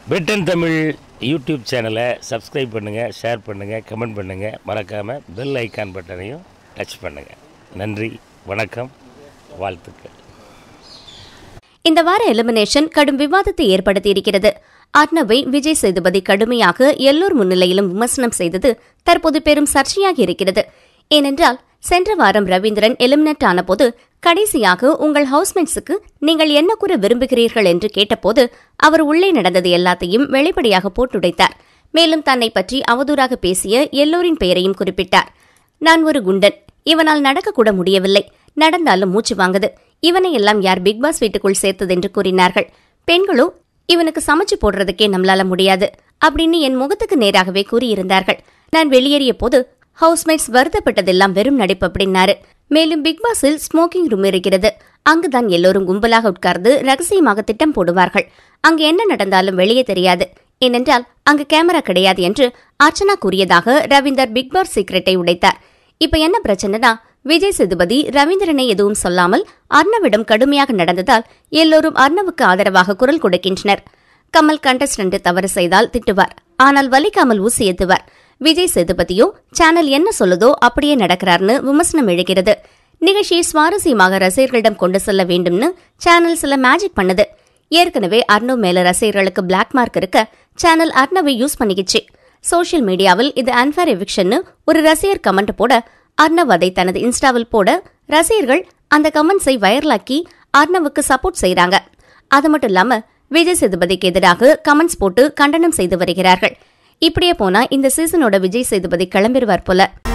Britain Tamil YouTube சேனலை subscribe பண்ணுங்கள் share பண்ணுங்கள் கமெண்ட் பண்ணுங்கள் மறக்காமல் பெல் ஐக்கான் பட்டனையும் டச் பண்ணுங்கள் நன்றி வணக்கம் வாழ்த்துக்கள் இந்த வார எலிமினேஷன் கடும் விவாதத்தை ஏற்படுத்தியிருக்கிறது அர்ணவை விஜய் சேதுபதி கடுமையாக எல்லோர் முன்னிலையிலும் விமர்சனம் செய்தது தற்போது பெரும் சர்ச்சையாகி இருக்கிறது ஏனென்றால் சென்ற வாரம் ரவீந்திரன் எலிமினேட் ஆனபோது கடைசியாக உங்கள் ஹவுஸ்மேட்ஸுக்கு நீங்கள் என்ன கூற விரும்புகிறீர்கள் என்று கேட்டபோது அவர் உள்ளே நடந்தது எல்லாத்தையும் வெளிப்படையாக போட்டுடைத்தார் மேலும் தன்னை பற்றி அவதூறாக பேசிய எல்லோரின் பெயரையும் குறிப்பிட்டார் நான் ஒரு குண்டன் இவனால் நடக்கக்கூட முடியவில்லை நடந்தாலும் மூச்சு வாங்குது இவனை எல்லாம் யார் பிக் பாஸ் வீட்டுக்குள் சேர்த்தது என்று கூறினார்கள் பெண்களோ இவனுக்கு சமைச்சு போடுறதுக்கே நம்மளால முடியாது அப்படின்னு என் முகத்துக்கு நேராகவே கூறியிருந்தார்கள் நான் வெளியேறிய போது ஹவுஸ்மேட்ஸ் வருத்தப்பட்டதெல்லாம் வெறும் நடிப்பு அப்படின்னாரு மேலும் பிக் பாஸில் ஸ்மோக்கிங் ரூம் இருக்கிறது அங்குதான் எல்லோரும் கும்பலாக உட்கார்ந்து ரகசியமாக திட்டம் போடுவார்கள் அங்கு என்ன நடந்தாலும் வெளியே தெரியாது ஏனென்றால் அங்கு கேமரா கிடையாது என்று அர்ச்சனா கூறியதாக ரவீந்தர் பிக் பாஸ் சீக்ரெட்டை உடைத்தார் இப்ப என்ன பிரச்சனைனா விஜய் சேதுபதி ரவீந்திரனை எதுவும் சொல்லாமல் அர்ணவிடம் கடுமையாக நடந்ததால் எல்லோரும் அர்ணவுக்கு ஆதரவாக குரல் கொடுக்கின்றனர் கமல் கண்டஸ்டன்ட் தவறு செய்தால் திட்டுவார் ஆனால் வலிக்காமல் ஊசி ஏத்துவார் விஜய் சேதுபதியோ சேனல் என்ன சொல்லுதோ அப்படியே நடக்கிறார்னு விமர்சனம் எழுகிறது நிகழ்ச்சியை சுவாரஸ்யமாக ரசிகர்களிடம் கொண்டு செல்ல வேண்டும்னு சேனல் சில மேஜிக் பண்ணுது ஏற்கனவே அர்ணவ் மேல ரசிகர்களுக்கு பிளாக் மார்க் இருக்க சேனல் அர்ணவை யூஸ் பண்ணிக்கிச்சு சோஷியல் மீடியாவில் இது அன்ஃபேர் எவிக்ஷன்னு ஒரு ரசிகர் கமெண்ட் போட அர்ணவ் அதை தனது இன்ஸ்டாவில் போட ரசிகர்கள் அந்த கமெண்ட்ஸை வைரலாக்கி அர்ணவுக்கு சப்போர்ட் செய்றாங்க அது மட்டும் இல்லாம விஜய் சேதுபதிக்கு எதிராக கமெண்ட்ஸ் போட்டு கண்டனம் செய்து வருகிறார்கள் இப்படியே போனா இந்த சீசனோட விஜய் சேதுபதி கிளம்பிடுவார் போல